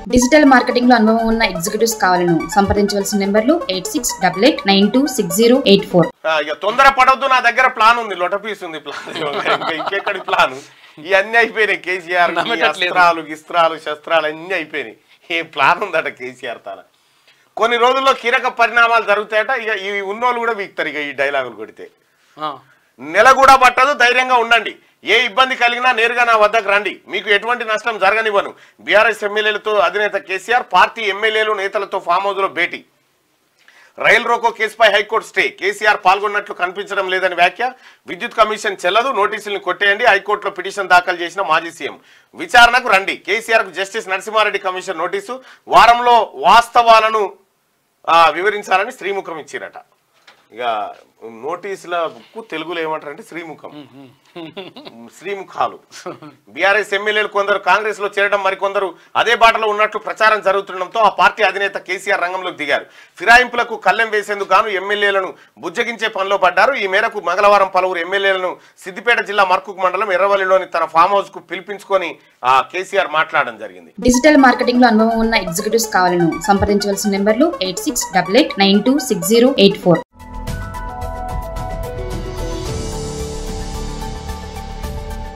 Digital marketing లో అనుభవం ఉన్న ఎగ్జిక్యూటివ్స్ కావాలను సంప్రదించవలసిన నెంబర్లు eight six double eight nine two six zero eight four ఆ, ఇక తొందర పడవద్దు నా దగ్గర ప్లాన్ ఉంది లొట పీస్ ఉంది ప్లాన్ ఇంకా ఇంకెక్కడి ప్లాన్ ఇవన్నీ అయిపోయినాయి కేసీఆర్ కి నమ్మకట్లేదు. అస్త్రాలు గిస్త్రాలు శస్త్రాలు అన్నీ అయిపోయినాయి ఏ ప్లాన్ ఉందట కేసీఆర్ తాన కొన్ని రోజుల్లో కీలక పరిణామాలు జరుగుతాయట ఇక ఈ ఉన్నోళ్ళు కూడా వీక్తారు ఇక ఈ డైలాగులు కొడితే ఆ. నెల కూడా పట్టదు ధైర్యంగా ఉండండి ఏ ఇబ్బంది కలిగినా నేరుగా నా వద్దకు రండి మీకు ఎటువంటి నష్టం జరగనివ్వను బీఆర్ఎస్ ఎమ్మెల్యేలతో అధినేత కేసీఆర్ పార్టీ ఎమ్మెల్యేలు నేతలతో ఫామ్ హౌస్ లో భేటీ రైల్ రోకో కేసుపై హైకోర్టు స్టే కేసీఆర్ పాల్గొన్నట్లు కనిపించడం లేదని వ్యాఖ్య విద్యుత్ కమిషన్ చెల్లదు నోటీసులను కొట్టేయండి హైకోర్టులో పిటిషన్ దాఖలు చేసిన మాజీ సీఎం విచారణకు రండి కేసీఆర్ కు జస్టిస్ నరసింహారెడ్డి కమిషన్ నోటీసు వారంలో వాస్తవాలను ఆ, వివరించాలని శ్రీముఖం ఇచ్చిరట ఇక నోటీసులకు తెలుగులో ఏమంటారంటే శ్రీముఖం శ్రీముఖాలు బీఆర్ఎస్ ఎమ్మెల్యేలు కొందరు కాంగ్రెస్ లో చేరడం మరికొందరు అదే బాటలో ఉన్నట్లు ప్రచారం జరుగుతుండటంతో ఆ పార్టీ అధినేత కేసీఆర్ రంగంలోకి దిగారు ఫిరాయింపులకు కళ్ళెం వేసేందుకు గాను ఎమ్మెల్యేలను బుజ్జగించే పనిలో పడ్డారు ఈ మేరకు మంగళవారం పలువురు ఎమ్మెల్యేలను సిద్దిపేట జిల్లా మర్కుక్ మండలం ఎర్రవల్లిలోని తన ఫామ్ హౌస్ కు పిలిపించుకొని ఆ కేసీఆర్ మాట్లాడడం జరిగింది డిజిటల్ మార్కెటింగ్ లో అనుభవం ఉన్న ఎగ్జిక్యూటివ్స్ కావాలను సంప్రదించవలసిన నెంబర్లు eight six double eight nine two six zero eight four